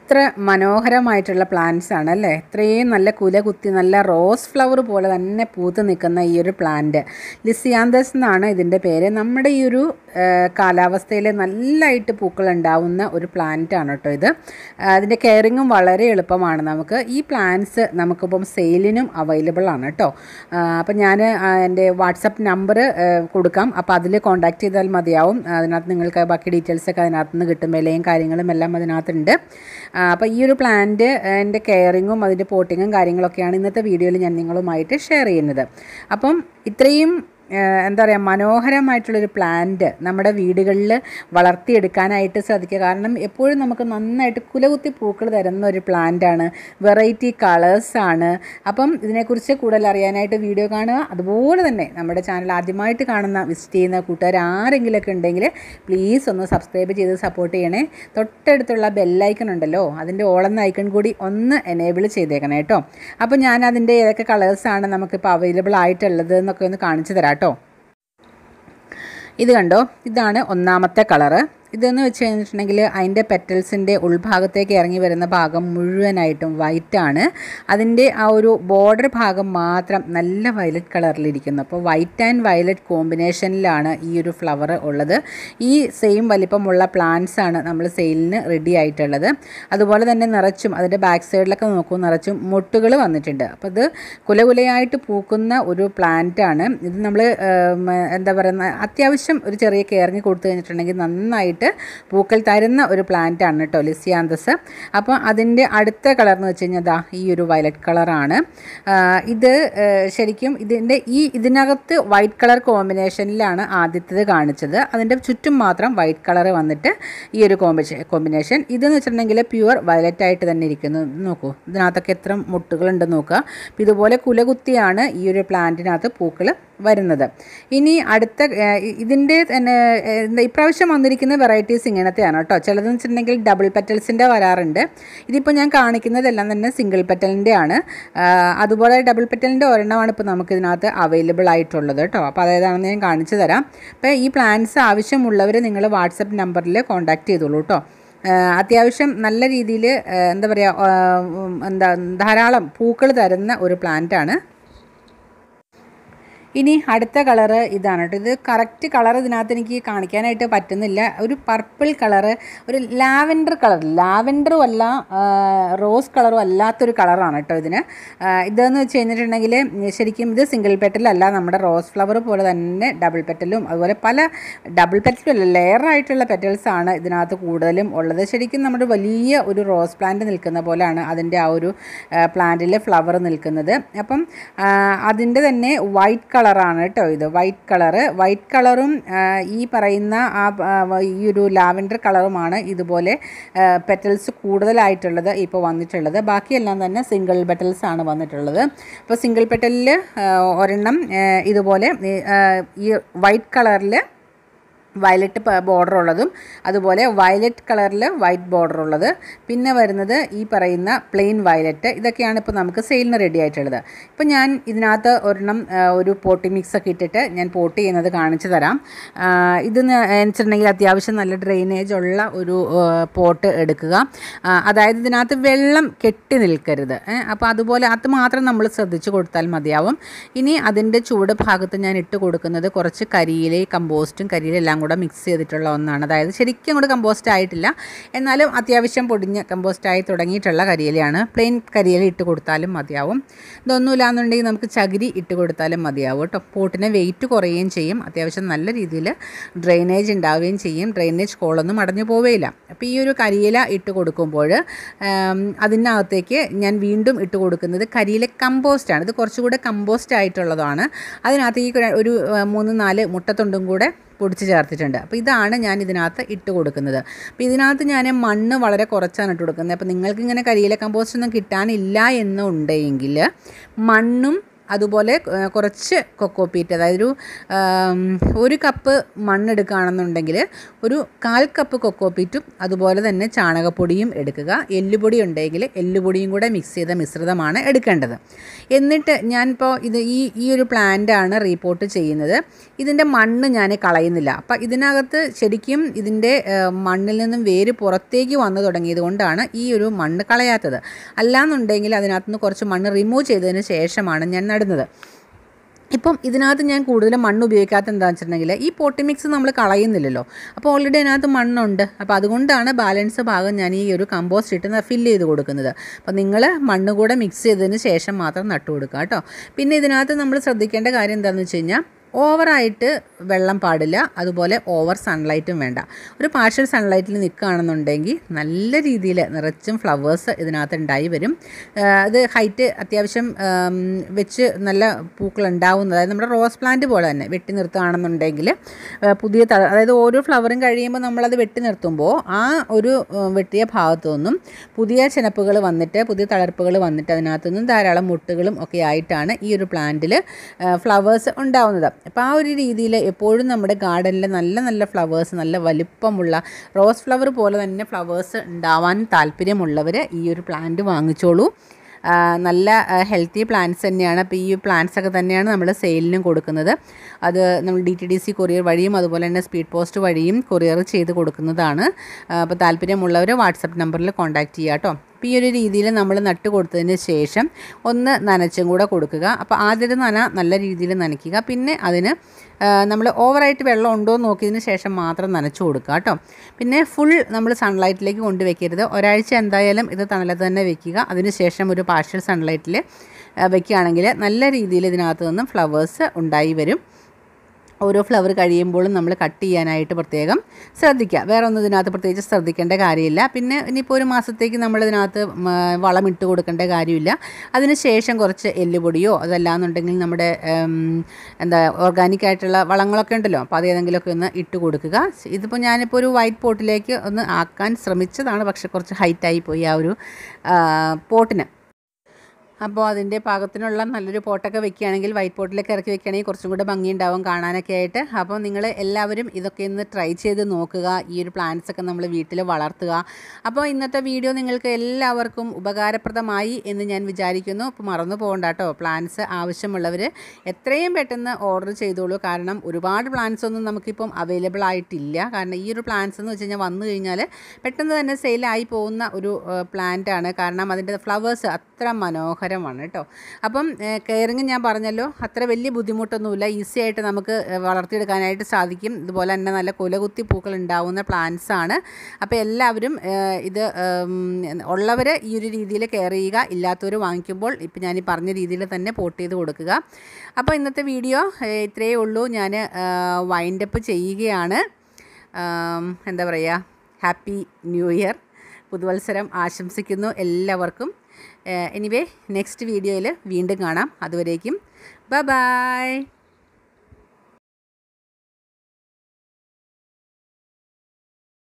എത്ര മനോഹരമായിട്ടുള്ള പ്ലാന്റ്സ് ആണ് അല്ലേ ഇത്രയും നല്ല കുല കുത്തി നല്ല റോസ് ഫ്ലവർ പോലെ തന്നെ പൂത്ത് നിൽക്കുന്ന ഈ ഒരു പ്ലാന്റ് ലിസിയാന്തസ് എന്നാണ് ഇതിൻ്റെ പേര് നമ്മുടെ ഈ ഒരു കാലാവസ്ഥയിൽ നല്ലതായിട്ട് പൂക്കൾ ഉണ്ടാവുന്ന ഒരു പ്ലാന്റ് ആണ് കേട്ടോ ഇത് ആ, അതിൻ്റെ കെയറിങ്ങും വളരെ എളുപ്പമാണ് നമുക്ക് ഈ പ്ലാന്റ്സ് നമുക്കിപ്പം സെയിലിനും അവൈലബിൾ ആണ് കേട്ടോ അപ്പം ഞാൻ എൻ്റെ വാട്സപ്പ് നമ്പർ കൊടുക്കാം അപ്പോൾ അതിൽ കോൺടാക്ട് ചെയ്താൽ മതിയാവും അതിനകത്ത് നിങ്ങൾക്ക് ബാക്കി ഡീറ്റെയിൽസ് ഒക്കെ അതിനകത്ത് നിന്ന് കിട്ടും വിലയും കാര്യങ്ങളും എല്ലാം അതിനകത്തുണ്ട് അപ്പോൾ ഈ ഒരു പ്ലാന്റ് എൻ്റെ കെയറിങ്ങും അതിൻ്റെ പോട്ടിങ്ങും കാര്യങ്ങളൊക്കെയാണ് ഇന്നത്തെ വീഡിയോയിൽ ഞാൻ നിങ്ങളുമായിട്ട് ഷെയർ ചെയ്യുന്നത് അപ്പം ഇത്രയും ഏഹ് എന്താ പറയുക മനോഹരമായിട്ടുള്ളൊരു പ്ലാന്റ് നമ്മുടെ വീടുകളിൽ വളർത്തിയെടുക്കാനായിട്ട് സാധിക്കുക കാരണം എപ്പോഴും നമുക്ക് നന്നായിട്ട് കുലകുത്തി പൂക്കൾ തരുന്ന ഒരു പ്ലാന്റാണ് വെറൈറ്റി കളേഴ്സാണ് അപ്പം ഇതിനെക്കുറിച്ച് കൂടുതൽ അറിയാനായിട്ട് വീഡിയോ കാണുക അതുപോലെ തന്നെ നമ്മുടെ ചാനൽ ആദ്യമായിട്ട് കാണുന്ന വിസിറ്റ് ചെയ്യുന്ന കൂട്ടുകാർ ആരെങ്കിലുമൊക്കെ ഉണ്ടെങ്കിൽ പ്ലീസ് ഒന്ന് സബ്സ്ക്രൈബ് ചെയ്ത് സപ്പോർട്ട് ചെയ്യണേ തൊട്ടടുത്തുള്ള ബെല്ലൈക്കൺ ഉണ്ടല്ലോ അതിൻ്റെ ഓളെന്ന ഐക്കൺ കൂടി ഒന്ന് എനേബിൾ ചെയ്തേക്കണേ കേട്ടോ അപ്പോൾ ഞാൻ അതിൻ്റെ ഏതൊക്കെ കളേഴ്സാണ് നമുക്കിപ്പോൾ അവൈലബിൾ ആയിട്ടുള്ളത് എന്നൊക്കെ ഒന്ന് കാണിച്ചു തരാം കേട്ടോ ഇത് കണ്ടോ ഇതാണ് ഒന്നാമത്തെ കളറ് ഇതെന്ന് വെച്ച് കഴിഞ്ഞിട്ടുണ്ടെങ്കിൽ അതിൻ്റെ പെറ്റൽസിൻ്റെ ഉൾഭാഗത്തേക്ക് ഇറങ്ങി വരുന്ന ഭാഗം മുഴുവനായിട്ടും വൈറ്റാണ് അതിൻ്റെ ആ ഒരു ബോർഡർ ഭാഗം മാത്രം നല്ല വയലറ്റ് കളറിലിരിക്കുന്നു അപ്പോൾ വൈറ്റ് ആൻഡ് വയലറ്റ് കോമ്പിനേഷനിലാണ് ഈ ഒരു ഫ്ലവർ ഉള്ളത് ഈ സെയിം വലിപ്പമുള്ള പ്ലാന്റ്സ് ആണ് നമ്മൾ സെയിലിന് റെഡി ആയിട്ടുള്ളത് അതുപോലെ തന്നെ നിറച്ചും അതിൻ്റെ ബാക്ക് സൈഡിലൊക്കെ നോക്കൂ നിറച്ചും മുട്ടുകൾ വന്നിട്ടുണ്ട് അപ്പോൾ ഇത് കുലകുലയായിട്ട് പൂക്കുന്ന ഒരു പ്ലാന്റ് ആണ് ഇത് നമ്മൾ എന്താ പറയുന്ന അത്യാവശ്യം ഒരു ചെറിയ കെയറിങ് കൊടുത്തു കഴിഞ്ഞിട്ടുണ്ടെങ്കിൽ നന്നായിട്ട് പൂക്കൾ തരുന്ന ഒരു പ്ലാന്റ് ആണ് കേട്ടോ ലിസിയാന്തസ് അപ്പോൾ അതിൻ്റെ അടുത്ത കളർ എന്ന് വെച്ച് കഴിഞ്ഞാൽ ദാ ഈ ഒരു വയലറ്റ് കളറാണ് ഇത് ആ, ശരിക്കും ഇതിൻ്റെ ഈ ഇതിനകത്ത് വൈറ്റ് കളർ കോമ്പിനേഷനിലാണ് ആദ്യത്തേത് കാണിച്ചത് അതിൻ്റെ ചുറ്റും മാത്രം വൈറ്റ് കളർ വന്നിട്ട് ഈ ഒരു കോമ്പിനേഷൻ കോമ്പിനേഷൻ ഇതെന്ന് വെച്ചിട്ടുണ്ടെങ്കിൽ പ്യുവർ വയലറ്റ് ആയിട്ട് തന്നെ ഇരിക്കുന്നു ഇത് നോക്കൂ ഇതിനകത്തൊക്കെ എത്ര മുട്ടുകളുണ്ടെന്ന് നോക്കുക അപ്പോൾ ഇതുപോലെ കുലകുത്തിയാണ് ഈ ഒരു പ്ലാന്റിനകത്ത് പൂക്കൾ വരുന്നത് ഇനി അടുത്ത ഏഹ്, ഇ- ഇതിൻ്റെ തന്നെ ഏഹ്, എന്താ ഇപ്രാവശ്യം വന്നിരിക്കുന്ന വെറൈറ്റീസ് ഇങ്ങനത്തെയാണ് കേട്ടോ ചിലതെന്ന് വെച്ചിട്ടുണ്ടെങ്കിൽ ഡബിൾ പെറ്റൽസിൻ്റെ വരാറുണ്ട് ഇതിപ്പോൾ ഞാൻ കാണിക്കുന്നതെല്ലാം തന്നെ സിംഗിൾ പെറ്റലിൻ്റെ ആണ് ആഹ്, അതുപോലെ ഡബിൾ പെറ്റലിൻ്റെ ഒരെണ്ണമാണ് ഇപ്പോൾ നമുക്ക് ഇതിനകത്ത് അവൈലബിൾ ആയിട്ടുള്ളത് കേട്ടോ അപ്പോൾ അതേതാണെന്ന് ഞാൻ കാണിച്ചു തരാം അപ്പോൾ ഈ പ്ലാൻസ് ആവശ്യമുള്ളവർ നിങ്ങൾ വാട്സപ്പ് നമ്പറിൽ കോൺടാക്ട് ചെയ്തോളൂ കേട്ടോ ആഹ് അത്യാവശ്യം നല്ല രീതിയിൽ എന്താ പറയുക എന്താ ധാരാളം പൂക്കൾ തരുന്ന ഒരു പ്ലാന്റാണ് ഇനി അടുത്ത കളറ് ഇതാണ് കേട്ടോ ഇത് കറക്റ്റ് കളർ ഇതിനകത്ത് എനിക്ക് കാണിക്കാനായിട്ട് പറ്റുന്നില്ല ഒരു പർപ്പിൾ കളറ് ഒരു ലാവൻഡർ കളർ ലാവൻഡറും അല്ല ആ, റോസ് കളറും അല്ലാത്തൊരു കളറാണ് കേട്ടോ ഇതിന് ആ, ഇതെന്ന് വെച്ച് കഴിഞ്ഞിട്ടുണ്ടെങ്കിൽ ശരിക്കും ഇത് സിംഗിൾ പെറ്റലല്ല നമ്മുടെ റോസ് ഫ്ലവർ പോലെ തന്നെ ഡബിൾ പെറ്റലും അതുപോലെ പല ഡബിൾ പെറ്റലും അല്ല ലെയർ ആയിട്ടുള്ള പെറ്റൽസ് ആണ് ഇതിനകത്ത് കൂടുതലും ഉള്ളത് ശരിക്കും നമ്മുടെ വലിയ ഒരു റോസ് പ്ലാന്റ് നിൽക്കുന്ന പോലെയാണ് അതിൻ്റെ ആ ഒരു പ്ലാന്റിലെ ഫ്ലവർ നിൽക്കുന്നത് അപ്പം ആ, അതിൻ്റെ തന്നെ വൈറ്റ് കളറാണ് കേട്ടോ ഇത് വൈറ്റ് കളറ് വൈറ്റ് കളറും ആ, ഈ പറയുന്ന ആ ആ, ഈ ഒരു ലാവൻഡർ കളറുമാണ് ഇതുപോലെ പെറ്റൽസ് കൂടുതലായിട്ടുള്ളത് ഇപ്പോൾ വന്നിട്ടുള്ളത് ബാക്കിയെല്ലാം തന്നെ സിംഗിൾ പെറ്റൽസ് ആണ് വന്നിട്ടുള്ളത് അപ്പോൾ സിംഗിൾ പെറ്റലിൽ ഒരെണ്ണം ആ, ഇതുപോലെ ആ, ഈ വൈറ്റ് കളറിൽ വയലറ്റ് ബോർഡർ ഉള്ളതും അതുപോലെ വയലറ്റ് കളറിൽ വൈറ്റ് ബോർഡർ ഉള്ളത് പിന്നെ വരുന്നത് ഈ പറയുന്ന പ്ലെയിൻ വയലറ്റ് ഇതൊക്കെയാണ് ഇപ്പോൾ നമുക്ക് സെയിലിന് റെഡി ആയിട്ടുള്ളത് ഇപ്പോൾ ഞാൻ ഇതിനകത്ത് ഒരെണ്ണം ആ, ഒരു പോട്ടി മിക്സ് ഒക്കെ ഇട്ടിട്ട് ഞാൻ പോട്ട് ചെയ്യുന്നത് കാണിച്ചു തരാം ആ, ഇത് വെച്ചിട്ടുണ്ടെങ്കിൽ അത്യാവശ്യം നല്ല ഡ്രെയിനേജ് ഉള്ള ഒരു പോട്ട് എടുക്കുക ആ, അതായത് ഇതിനകത്ത് വെള്ളം കെട്ടി നിൽക്കരുത് ഏ, അപ്പോൾ അതുപോലെ അത് മാത്രം നമ്മൾ ശ്രദ്ധിച്ചു കൊടുത്താൽ മതിയാവും ഇനി അതിൻ്റെ ചൂട് ഭാഗത്ത് ഞാൻ ഇട്ട് കൊടുക്കുന്നത് കുറച്ച് കരിയില കമ്പോസ്റ്റും കരിയില എല്ലാം കൂടെ മിക്സ് ചെയ്തിട്ടുള്ള ഒന്നാണ് അതായത് ശരിക്കും അങ്ങോട്ട് കമ്പോസ്റ്റ് ആയിട്ടില്ല എന്നാലും അത്യാവശ്യം പൊടിഞ്ഞ് കമ്പോസ്റ്റ് ആയി തുടങ്ങിയിട്ടുള്ള കരിയിലയാണ് പ്ലെയിൻ കരിയില ഇട്ട് കൊടുത്താലും മതിയാവും ഇതൊന്നുമില്ല എന്നുണ്ടെങ്കിൽ നമുക്ക് ചകിരി ഇട്ട് കൊടുത്താലും മതിയാവും കേട്ടോ പോട്ടിന് വെയിറ്റ് കുറയുകയും ചെയ്യും അത്യാവശ്യം നല്ല രീതിയിൽ ഡ്രെയിനേജ് ഉണ്ടാവുകയും ചെയ്യും ഡ്രെയിനേജ് കോളൊന്നും അടഞ്ഞു പോവുകയില്ല അപ്പോൾ ഈ ഒരു കരിയില ഇട്ട് കൊടുക്കുമ്പോൾ ആം, അതിനകത്തേക്ക് ഞാൻ വീണ്ടും ഇട്ട് കൊടുക്കുന്നത് കരിയില കമ്പോസ്റ്റാണ് ഇത് കുറച്ചുകൂടെ കമ്പോസ്റ്റ് ആയിട്ടുള്ളതാണ് അതിനകത്ത് ഈ ഒരു ആ, മൂന്ന് നാല് മുട്ടത്തൊണ്ടും കൂടെ പൊടിച്ച് ചേർത്തിട്ടുണ്ട് അപ്പോൾ ഇതാണ് ഞാൻ ഇതിനകത്ത് ഇട്ട് കൊടുക്കുന്നത് അപ്പോൾ ഇതിനകത്ത് ഞാൻ മണ്ണ് വളരെ കുറച്ചാണ് ഇട്ട് കൊടുക്കുന്നത് അപ്പോൾ നിങ്ങൾക്ക് ഇങ്ങനെ കരിയില കമ്പോസ്റ്റ് ഒന്നും കിട്ടാനില്ല എന്നുണ്ടെങ്കിൽ മണ്ണും അതുപോലെ ഏഹ്, കുറച്ച് കൊക്കോപ്പീറ്റ് അതായത് ഒരു ആം, ഒരു കപ്പ് മണ്ണെടുക്കുകയാണെന്നുണ്ടെങ്കിൽ ഒരു കാൽ കപ്പ് കൊക്കോപ്പീറ്റും അതുപോലെ തന്നെ ചാണകപ്പൊടിയും എടുക്കുക എല്ലുപൊടി ഉണ്ടെങ്കിൽ എല്ലുപൊടിയും കൂടെ മിക്സ് ചെയ്ത മിശ്രിതമാണ് എടുക്കേണ്ടത് എന്നിട്ട് ഞാനിപ്പോൾ ഇത് ഈ ഈ ഒരു പ്ലാന്റാണ് റീപോർട്ട് ചെയ്യുന്നത് ഇതിൻ്റെ മണ്ണ് ഞാൻ കളയുന്നില്ല അപ്പം ഇതിനകത്ത് ശരിക്കും ഇതിൻ്റെ ഏഹ്, മണ്ണിൽ നിന്നും വേര് പുറത്തേക്ക് വന്നു തുടങ്ങിയത് കൊണ്ടാണ് ഈ ഒരു മണ്ണ് കളയാത്തത് അല്ലാന്നുണ്ടെങ്കിൽ അതിനകത്ത് നിന്ന് കുറച്ച് മണ്ണ് റിമൂവ് ചെയ്തതിന് ശേഷമാണ് ഞാൻ നടുന്നത് ഇപ്പം ഇതിനകത്ത് ഞാൻ കൂടുതലും മണ്ണ് ഉപയോഗിക്കാത്ത എന്താണെന്ന് വെച്ചിട്ടുണ്ടെങ്കിൽ ഈ പോട്ടി മിക്സ് നമ്മൾ കളയുന്നില്ലല്ലോ അപ്പോൾ ഓൾറെഡി അതിനകത്ത് മണ്ണുണ്ട് അപ്പോൾ അതുകൊണ്ടാണ് ബാലൻസ് ഭാഗം ഞാൻ ഈ ഒരു കമ്പോസ്റ്റ് ഇട്ട് ഫില്ല് ചെയ്ത് കൊടുക്കുന്നത് അപ്പോൾ നിങ്ങൾ മണ്ണ് കൂടെ മിക്സ് ചെയ്തതിന് ശേഷം മാത്രം നട്ടു കൊടുക്കുക കേട്ടോ പിന്നെ ഇതിനകത്ത് നമ്മൾ ശ്രദ്ധിക്കേണ്ട കാര്യം എന്താണെന്ന് വെച്ച് കഴിഞ്ഞാൽ ഓവറായിട്ട് വെള്ളം പാടില്ല അതുപോലെ ഓവർ സൺലൈറ്റും വേണ്ട ഒരു പാർഷ്യൽ സൺലൈറ്റിൽ നിൽക്കുകയാണെന്നുണ്ടെങ്കിൽ നല്ല രീതിയിൽ നിറച്ചും ഫ്ലവേഴ്സ് ഇതിനകത്ത് ഉണ്ടായി വരും ആ, അത് ഹൈറ്റ് അത്യാവശ്യം ആം, വെച്ച് നല്ല പൂക്കൾ ഉണ്ടാവുന്നത് അതായത് നമ്മുടെ റോസ് പ്ലാന്റ് പോലെ തന്നെ വെട്ടി നിർത്തുകയാണെന്നുണ്ടെങ്കിൽ ആ, പുതിയ തള അതായത് ഓരോ ഫ്ലവറും കഴിയുമ്പോൾ നമ്മളത് വെട്ടി നിർത്തുമ്പോൾ ആ ഒരു ആ, വെട്ടിയ ഭാഗത്തു നിന്നും പുതിയ ചെനപ്പുകൾ വന്നിട്ട് പുതിയ തളർപ്പുകൾ വന്നിട്ട് അതിനകത്തു നിന്നും ധാരാളം മുട്ടുകളും ഒക്കെ ആയിട്ടാണ് ഈ ഒരു പ്ലാന്റിൽ ഫ്ലവേഴ്സ് ഉണ്ടാവുന്നത് അപ്പോൾ ആ ഒരു രീതിയിൽ എപ്പോഴും നമ്മുടെ ഗാർഡനിൽ നല്ല നല്ല ഫ്ലവേഴ്സ് നല്ല വലിപ്പമുള്ള റോസ് ഫ്ലവർ പോലെ തന്നെ ഫ്ലവേഴ്സ് ഉണ്ടാവാൻ താല്പര്യമുള്ളവർ ഈ ഒരു പ്ലാന്റ് വാങ്ങിച്ചോളൂ ആ, നല്ല ഹെൽത്തി പ്ലാന്റ്സ് തന്നെയാണ് അപ്പോൾ ഈ പ്ലാന്റ്സ് ഒക്കെ തന്നെയാണ് നമ്മൾ സെയിലിനും കൊടുക്കുന്നത് അത് നമ്മൾ D T D C courier വഴിയും അതുപോലെ തന്നെ സ്പീഡ് പോസ്റ്റ് വഴിയും കൊറിയർ ചെയ്ത് കൊടുക്കുന്നതാണ് ആ, അപ്പോൾ താല്പര്യമുള്ളവർ വാട്സപ്പ് നമ്പറിൽ കോൺടാക്റ്റ് ചെയ്യുക കേട്ടോ അപ്പോൾ ഈ ഒരു രീതിയിൽ നമ്മൾ നട്ട് കൊടുത്തതിന് ശേഷം ഒന്ന് നനച്ചും കൂടെ കൊടുക്കുക അപ്പോൾ ആദ്യത്തെ നന നല്ല രീതിയിൽ നനയ്ക്കുക പിന്നെ അതിന് നമ്മൾ ഓവറായിട്ട് വെള്ളം ഉണ്ടോ എന്ന് നോക്കിയതിന് ശേഷം മാത്രം നനച്ചു കൊടുക്കുക കേട്ടോ പിന്നെ ഫുൾ നമ്മൾ സൺലൈറ്റിലേക്ക് കൊണ്ടുവയ്ക്കരുത് ഒരാഴ്ച എന്തായാലും ഇത് തണലത്ത് തന്നെ വെക്കുക അതിന് ശേഷം ഒരു പാർഷ്യൽ സൺലൈറ്റിൽ വെക്കുകയാണെങ്കിൽ നല്ല രീതിയിൽ ഇതിനകത്ത് നിന്നും ഫ്ലവേഴ്സ് ഉണ്ടായി വരും ഓരോ ഫ്ലവർ കഴിയുമ്പോഴും നമ്മൾ കട്ട് ചെയ്യാനായിട്ട് പ്രത്യേകം ശ്രദ്ധിക്കുക വേറെ ഒന്നും ഇതിനകത്ത് പ്രത്യേകിച്ച് ശ്രദ്ധിക്കേണ്ട കാര്യമില്ല പിന്നെ ഇനിയിപ്പോൾ ഒരു മാസത്തേക്ക് നമ്മൾ ഇതിനകത്ത് മ, വളമിട്ട് കൊടുക്കേണ്ട കാര്യമില്ല അതിന് ശേഷം കുറച്ച് എല്ലുപൊടിയോ അതല്ലാന്നുണ്ടെങ്കിൽ നമ്മുടെ ഉം, എന്താ ഓർഗാനിക് ആയിട്ടുള്ള വളങ്ങളൊക്കെ ഉണ്ടല്ലോ അപ്പോൾ അത് ഏതെങ്കിലുമൊക്കെ ഒന്ന് ഇട്ട് കൊടുക്കുക ഇതിപ്പോൾ ഞാനിപ്പോൾ ഒരു വൈറ്റ് പോട്ടിലേക്ക് ഒന്ന് ആക്കാൻ ശ്രമിച്ചതാണ് പക്ഷേ കുറച്ച് ഹൈറ്റായി പോയി ആ ഒരു ആ, പോട്ടിന് അപ്പോൾ അതിൻ്റെ പാകത്തിനുള്ള നല്ലൊരു പോട്ടൊക്കെ വെക്കുകയാണെങ്കിൽ വൈറ്റ് പോട്ടിലേക്ക് ഇറക്കി വെക്കുകയാണെങ്കിൽ കുറച്ചും കൂടെ ഭംഗിയുണ്ടാവും കാണാനൊക്കെ ആയിട്ട് അപ്പോൾ നിങ്ങൾ എല്ലാവരും ഇതൊക്കെ ഒന്ന് ട്രൈ ചെയ്ത് നോക്കുക ഈ ഒരു പ്ലാന്റ്സ് ഒക്കെ നമ്മൾ വീട്ടിൽ വളർത്തുക അപ്പോൾ ഇന്നത്തെ വീഡിയോ നിങ്ങൾക്ക് എല്ലാവർക്കും ഉപകാരപ്രദമായി എന്ന് ഞാൻ വിചാരിക്കുന്നു അപ്പോൾ മറന്നു പോകണ്ട കേട്ടോ പ്ലാന്റ്സ് ആവശ്യമുള്ളവർ എത്രയും പെട്ടെന്ന് ഓർഡർ ചെയ്തോളൂ കാരണം ഒരുപാട് പ്ലാന്റ്സ് ഒന്നും നമുക്കിപ്പം അവൈലബിൾ ആയിട്ടില്ല കാരണം ഈ ഒരു പ്ലാന്റ്സ് എന്ന് വെച്ച് കഴിഞ്ഞാൽ വന്നു കഴിഞ്ഞാൽ പെട്ടെന്ന് തന്നെ സെയിലായി പോകുന്ന ഒരു പ്ലാന്റ് ആണ് കാരണം അതിൻ്റെ ഫ്ലവേഴ്സ് അത്ര മനോഹരമാണ് കേട്ടോ അപ്പം കെയറിങ് ഞാൻ പറഞ്ഞല്ലോ അത്ര വലിയ ബുദ്ധിമുട്ടൊന്നുമില്ല ഈസി ആയിട്ട് നമുക്ക് ഏഹ്, വളർത്തിയെടുക്കാനായിട്ട് സാധിക്കും ഇതുപോലെ തന്നെ നല്ല കുലകുത്തി പൂക്കൾ ഉണ്ടാവുന്ന പ്ലാന്റ്സ് ആണ് അപ്പോൾ എല്ലാവരും ഏഹ്, ഇത് ഉള്ളവർ ഈ ഒരു രീതിയിൽ കെയർ ചെയ്യുക ഇല്ലാത്തവർ വാങ്ങിക്കുമ്പോൾ ഇപ്പം ഞാൻ ഈ പറഞ്ഞ രീതിയിൽ തന്നെ പോട്ട് ചെയ്ത് കൊടുക്കുക അപ്പോൾ ഇന്നത്തെ വീഡിയോ ഏഹ്, ഇത്രയേ ഉള്ളൂ ഞാൻ വൈൻഡപ്പ് ചെയ്യുകയാണ് ആം, എന്താ പറയുക ഹാപ്പി ന്യൂ ഇയർ പുതുവത്സരം ആശംസിക്കുന്നു എല്ലാവർക്കും എനിവേ നെക്സ്റ്റ് വീഡിയോയിൽ വീണ്ടും കാണാം അതുവരേക്കും ബ ബായ്